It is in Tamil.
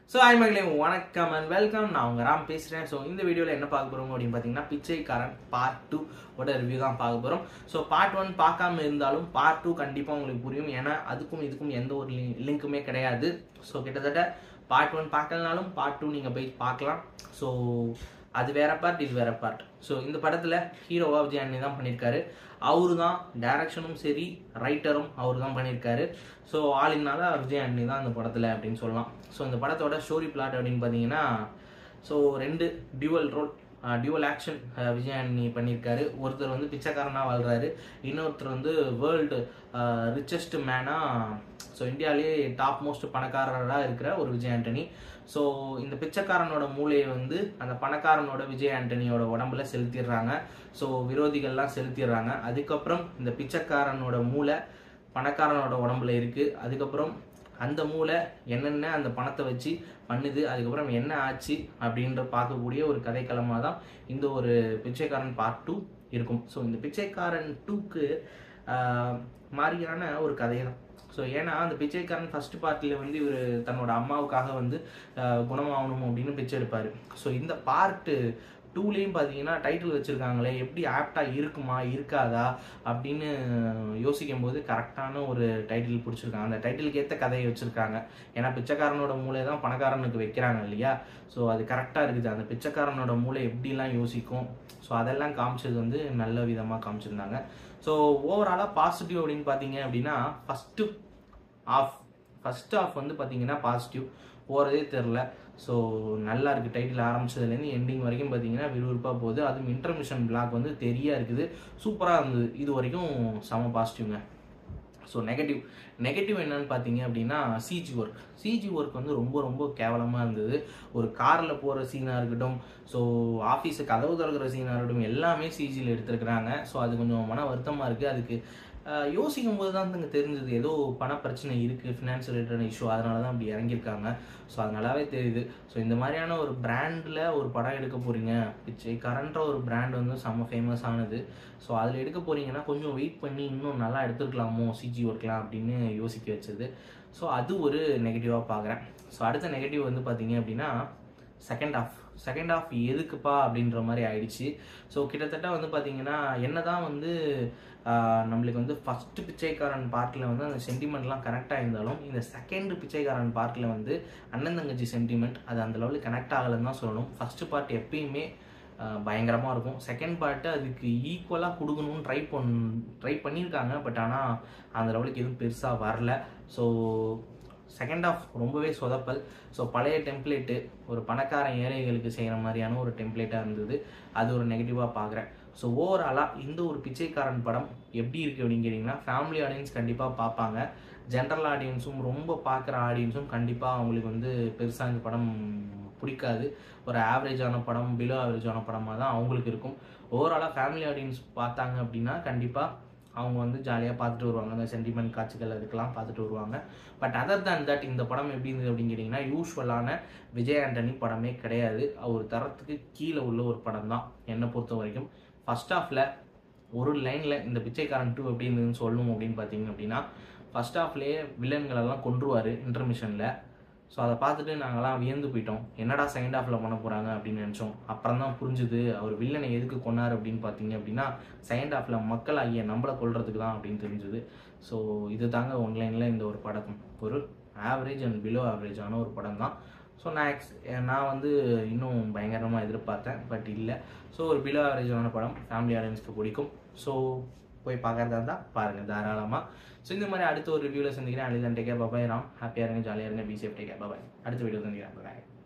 ஸோ ஹாய் மகளே வணக்கம் அண்ட் வெல்கம் நான் உங்க ராம் பேசுகிறேன் ஸோ இந்த வீடியோவில் என்ன பார்க்க போகிறோம் அப்படின்னு பார்த்தீங்கன்னா பிச்சைக்காரன் பார்ட் டூ ஓட ரிவ்யூ தான் பார்க்க போகிறோம் ஸோ பார்ட் ஒன் பார்க்காம இருந்தாலும் பார்ட் டூ கண்டிப்பாக உங்களுக்கு புரியும் ஏன்னா அதுக்கும் இதுக்கும் எந்த ஒரு லிங்க்குமே கிடையாது ஸோ கிட்டத்தட்ட பார்ட் ஒன் பார்க்கலனாலும் பார்ட் டூ நீங்கள் போய் பார்க்கலாம் ஸோ அது வேற பார்ட் இது வேற பார்ட் ஸோ இந்த படத்தில் ஹீரோவா விஜய் அண்ணி தான் பண்ணியிருக்காரு அவரு தான் டைரக்ஷனும் சரி ரைட்டரும் அவர் தான் பண்ணியிருக்காரு ஸோ ஆளினால விஜய் அண்ணி தான் இந்த படத்தில் அப்படின்னு சொல்லலாம் ஸோ இந்த படத்தோட ஸ்டோரி பிளாட் அப்படின்னு பார்த்தீங்கன்னா ஸோ ரெண்டு dual role dual action Vijay அண்ணி பண்ணியிருக்காரு ஒருத்தர் வந்து பிச்சைக்காரனாக வாழ்கிறாரு இன்னொருத்தர் வந்து வேர்ல்டு ரிச்சஸ்ட் மேனாக ஸோ இந்தியாவிலேயே டாப் மோஸ்ட் பணக்காரராக இருக்கிற ஒரு விஜய் ஆண்டனி ஸோ இந்த பிச்சைக்காரனோட மூளையை வந்து அந்த பணக்காரனோட விஜய் ஆண்டனியோட உடம்புல செலுத்திடுறாங்க ஸோ விரோதிகள்லாம் செலுத்திடுறாங்க அதுக்கப்புறம் இந்த பிச்சைக்காரனோட மூளை பணக்காரனோட உடம்புல இருக்கு அதுக்கப்புறம் அந்த மூளை என்னென்ன அந்த பணத்தை வச்சு பண்ணுது அதுக்கப்புறம் என்ன ஆச்சு அப்படின்ற பார்க்கக்கூடிய ஒரு கதைக்களமாக தான் இந்த ஒரு பிச்சைக்காரன் பார்ட் டூ இருக்கும் ஸோ இந்த பிச்சைக்காரன் டூக்கு மாதிரியான ஒரு கதை தான் ஸோ ஏன்னா அந்த பிச்சைக்காரன் ஃபர்ஸ்ட் பார்ட்டில் வந்து இவர் தன்னோட அம்மாவுக்காக வந்து ஆஹ் குணமாகணும் அப்படின்னு பிச்சை எடுப்பார் ஸோ இந்த பார்ட்டு டூலேயும் பார்த்தீங்கன்னா டைட்டில் வச்சுருக்காங்களே எப்படி ஆப்டாக இருக்குமா இருக்காதா அப்படின்னு யோசிக்கும் போது கரெக்டான ஒரு டைட்டில் பிடிச்சிருக்காங்க அந்த டைட்டிலுக்கு ஏற்ற கதையை வச்சுருக்காங்க ஏன்னா பிச்சைக்காரனோட மூளை தான் பணக்காரனுக்கு வைக்கிறாங்க இல்லையா ஸோ அது கரெக்டாக இருக்குது அந்த பிச்சைக்காரனோட மூளை எப்படிலாம் யோசிக்கும் ஸோ அதெல்லாம் காமிச்சது வந்து நல்ல விதமாக காமிச்சிருந்தாங்க ஸோ ஓவராலாக பாசிட்டிவ் அப்படின்னு பார்த்தீங்க அப்படின்னா ஃபஸ்ட்டு ஆஃப் ஃபஸ்ட் ஆஃப் வந்து பார்த்தீங்கன்னா பாசிட்டிவ் போகிறதே தெரில ஸோ நல்லா இருக்குது டைட்டில் ஆரம்பிச்சதுலேருந்து எண்டிங் வரைக்கும் பார்த்தீங்கன்னா விறுவிறுப்பாக போகுது அதுவும் இன்டர்மிஷன் பிளாக் வந்து தெரியா இருக்குது சூப்பராக இருந்தது இது வரைக்கும் செம பாசிட்டிவ்ங்க ஸோ நெகட்டிவ் நெகட்டிவ் என்னன்னு பார்த்தீங்க அப்படின்னா சிஜி ஒர்க் சிஜி ஒர்க் வந்து ரொம்ப ரொம்ப கேவலமாக இருந்தது ஒரு காரில் போகிற சீனாக இருக்கட்டும் ஸோ ஆஃபீஸு கதவு திறக்கிற சீனாக இருக்கட்டும் எல்லாமே சிஜியில் எடுத்துருக்குறாங்க ஸோ அது கொஞ்சம் மன வருத்தமாக இருக்குது அதுக்கு ஆஹ், யோசிக்கும் போது தான் எனக்கு தெரிஞ்சது ஏதோ பண பிரச்சனை இருக்குது ஃபினான்ஸ் ரிலேட்டட் இஷ்யூ அதனால தான் அப்படி இறங்கியிருக்காங்க ஸோ அது நல்லாவே தெரியுது ஸோ இந்த மாதிரியான ஒரு பிராண்டில் ஒரு படம் எடுக்க போகிறீங்க பிச்சை கரண்ட்ற ஒரு பிராண்ட் வந்து செம்ம ஃபேமஸ் ஆனது ஸோ அதில் எடுக்க போகிறீங்கன்னா கொஞ்சம் வெயிட் பண்ணி இன்னும் நல்லா எடுத்துருக்கலாமோ சிஜி ஒர்க்லாம் அப்படின்னு யோசிக்க வச்சது ஸோ அது ஒரு நெகட்டிவாக பார்க்குறேன் ஸோ அடுத்த நெகட்டிவ் வந்து பார்த்தீங்க அப்படின்னா செகண்ட் ஆஃப் செகண்ட் ஆஃப் எதுக்குப்பா அப்படின்ற மாதிரி ஆயிடுச்சு ஸோ கிட்டத்தட்ட வந்து பார்த்தீங்கன்னா என்னதான் வந்து ஆஹ், நம்மளுக்கு வந்து ஃபஸ்ட்டு பிச்சைக்காரன் பார்ட்டில் வந்து அந்த சென்டிமெண்ட்லாம் கனெக்ட் இருந்தாலும் இந்த செகண்ட் பிச்சைக்காரன் பார்ட்டில் வந்து அண்ணன் தங்கச்சி சென்டிமெண்ட் அது அந்த லெவலுக்கு கனெக்ட் ஆகலைன்னு தான் சொல்லணும் ஃபஸ்ட்டு பார்ட் எப்பயுமே பயங்கரமாக இருக்கும் செகண்ட் பார்ட்டு அதுக்கு ஈக்குவலாக கொடுக்கணும்னு ட்ரை பண் ட்ரை பண்ணியிருக்காங்க பட் ஆனால் அந்த லெவலுக்கு எதுவும் பெருசாக வரல ஸோ செகண்ட் ஆஃப் ரொம்பவே சொதப்பல் ஸோ பழைய டெம்ப்ளேட்டு ஒரு பணக்காரன் ஏழைகளுக்கு செய்கிற மாதிரியான ஒரு டெம்ப்ளேட்டாக இருந்தது அது ஒரு நெகட்டிவாக பார்க்குறேன் ஸோ ஓவராலாக இந்த ஒரு பிச்சைக்காரன் படம் எப்படி இருக்குது அப்படின்னு கேட்டிங்கன்னா ஃபேமிலி ஆடியன்ஸ் கண்டிப்பாக பார்ப்பாங்க ஜென்ரல் ஆடியன்ஸும் ரொம்ப பார்க்குற ஆடியன்ஸும் கண்டிப்பாக அவங்களுக்கு வந்து பெருசாக இந்த படம் பிடிக்காது ஒரு ஆவரேஜான படம் பிலோ ஆவரேஜான படமாக தான் அவங்களுக்கு இருக்கும் ஓவராலாக ஃபேமிலி ஆடியன்ஸ் பார்த்தாங்க அப்படின்னா கண்டிப்பாக அவங்க வந்து ஜாலியாக பார்த்துட்டு வருவாங்க அந்த சென்டிமெண்ட் காட்சிகள் அதுக்கெல்லாம் பார்த்துட்டு வருவாங்க பட் அதர் than தட் இந்த படம் எப்படி இருந்தது அப்படின்னு கேட்டிங்கன்னா யூஸ்வலான விஜய் ஆண்டனி படமே கிடையாது அவர் தரத்துக்கு கீழே உள்ள ஒரு படம் தான் என்னை பொறுத்த வரைக்கும் ஃபர்ஸ்ட் ஹாஃபில் ஒரு லைனில் இந்த பிச்சைக்காரன் டூ எப்படி இருந்ததுன்னு சொல்லணும் அப்படின்னு பார்த்தீங்க அப்படின்னா ஃபர்ஸ்ட் ஹாஃப்லேயே வில்லன்களெல்லாம் கொன்றுவார் இன்டர்மிஷனில் ஸோ அதை பார்த்துட்டு நாங்களாம் வியந்து போயிட்டோம் என்னடா செகண்ட் ஹாஃபில் பண்ண போகிறாங்க அப்படின்னு நினச்சோம் அப்புறம் தான் புரிஞ்சுது அவர் வில்லனை எதுக்கு கொன்னார் அப்படின்னு பார்த்தீங்க அப்படின்னா செகண்ட் ஹாஃபில் மக்கள் ஆகிய நம்மளை கொல்றதுக்கு தான் அப்படின்னு தெரிஞ்சுது ஸோ இது தாங்க ஒன்லைனில் இந்த ஒரு படம் ஒரு ஆவரேஜ் அண்ட் பிலோ ஆவரேஜான ஒரு படம் தான் ஸோ நான் எக்ஸ் நான் வந்து இன்னும் பயங்கரமாக எதிர்பார்த்தேன் பட் இல்லை ஸோ ஒரு பிலோ ஆவரேஜான படம் ஃபேமிலி ஆடியன்ஸ்க்கு பிடிக்கும் ஸோ போய் பார்க்கறதா இருந்தால் பாருங்கள் தாராளமாக ஸோ இந்த மாதிரி அடுத்த ஒரு ரிவ்யூவில் சந்திக்கிறேன் அழிதான் டேக்கே பாபாய் ராம் ஹாப்பியாக இருங்க ஜாலியாக இருங்க பி சேஃப் டேக்கே பாபாய் அடுத்த வீடியோ சந்திக்கிறேன் பாய்